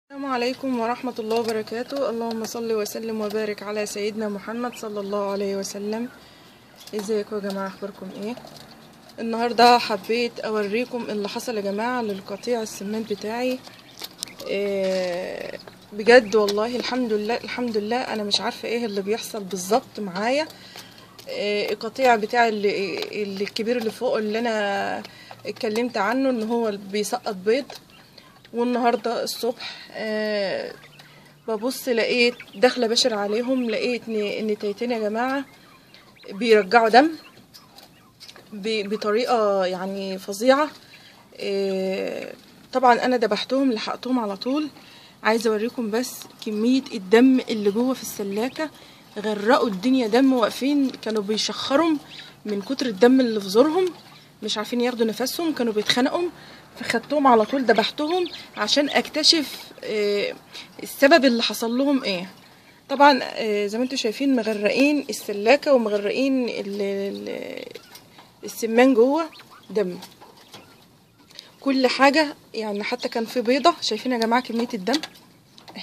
السلام عليكم ورحمة الله وبركاته اللهم صل وسلم وبارك على سيدنا محمد صلى الله عليه وسلم ازيكم يا جماعة اخباركم ايه النهاردة حبيت اوريكم اللي حصل يا جماعة للقطيع السمنت بتاعي إيه بجد والله الحمد لله الحمد لله انا مش عارفة ايه اللي بيحصل بالظبط معايا إيه القطيع بتاعي اللي, اللي الكبير اللي فوق اللي انا اتكلمت عنه ان هو بيسقط بيض والنهارده الصبح آه ببص لقيت داخله بشر عليهم لقيت ان ان تيتين يا جماعه بيرجعوا دم ب- بطريقه يعني فظيعه آه طبعا انا دبحتهم لحقتهم على طول عايزه اوريكم بس كميه الدم اللي جوه في السلاكه غرقوا الدنيا دم واقفين كانوا بيشخروا من كتر الدم اللي في زورهم مش عارفين ياخدوا نفسهم كانوا بيتخنقوا فخدتهم على طول دبحتهم عشان اكتشف آه، السبب اللي حصل لهم ايه طبعا آه، زي ما انتم شايفين مغرقين السلاكة ومغرقين ال- ال- السمان جوه دم كل حاجة يعني حتى كان في بيضة شايفين يا جماعة كمية الدم اهي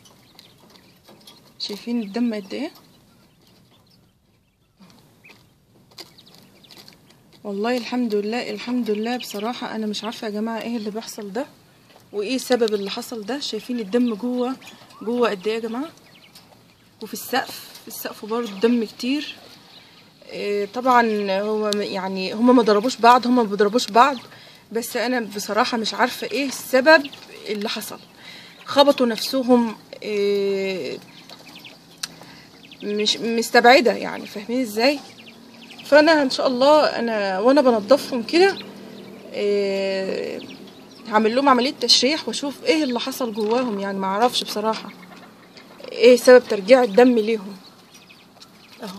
شايفين الدم قد ايه والله الحمد لله الحمد لله بصراحة أنا مش عارفة يا جماعة إيه اللي بيحصل ده وإيه السبب اللي حصل ده شايفين الدم جوه جوه قد إيه يا جماعة وفي السقف في السقف برضه دم كتير إيه طبعا هو م- يعني هما ما ضربوش بعض هما ما بيضربوش بعض بس أنا بصراحة مش عارفة إيه السبب اللي حصل خبطوا نفسهم إيه مش مستبعدة يعني فاهمين ازاي فانا ان شاء الله انا وانا بنضفهم كده إيه هعمل لهم عمليه تشريح واشوف ايه اللي حصل جواهم يعني ما اعرفش بصراحه ايه سبب ترجيع الدم ليهم اهو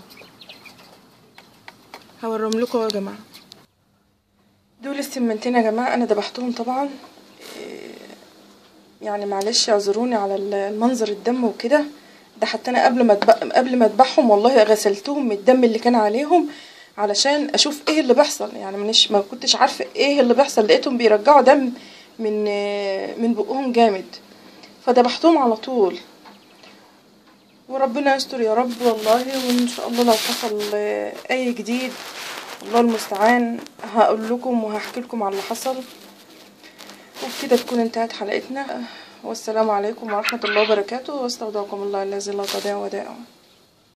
هوريهم لكم يا جماعه دول السمنتين يا جماعه انا دبحتهم طبعا إيه يعني معلش اعذروني على المنظر الدم وكده ده حتى انا قبل ما أدب- قبل ما اذبحهم والله غسلتهم من الدم اللي كان عليهم علشان اشوف ايه اللي بيحصل يعني منش ما كنتش عارفه ايه اللي بيحصل لقيتهم بيرجعوا دم من من بقهم جامد فذبحتهم على طول وربنا يستر يا رب والله وان شاء الله لو حصل آه، اي جديد الله المستعان هقول لكم وهحكي لكم على اللي حصل وبكده تكون انتهت حلقتنا والسلام عليكم ورحمة الله وبركاته واستودعكم الله الذي لا تضيع ودائعه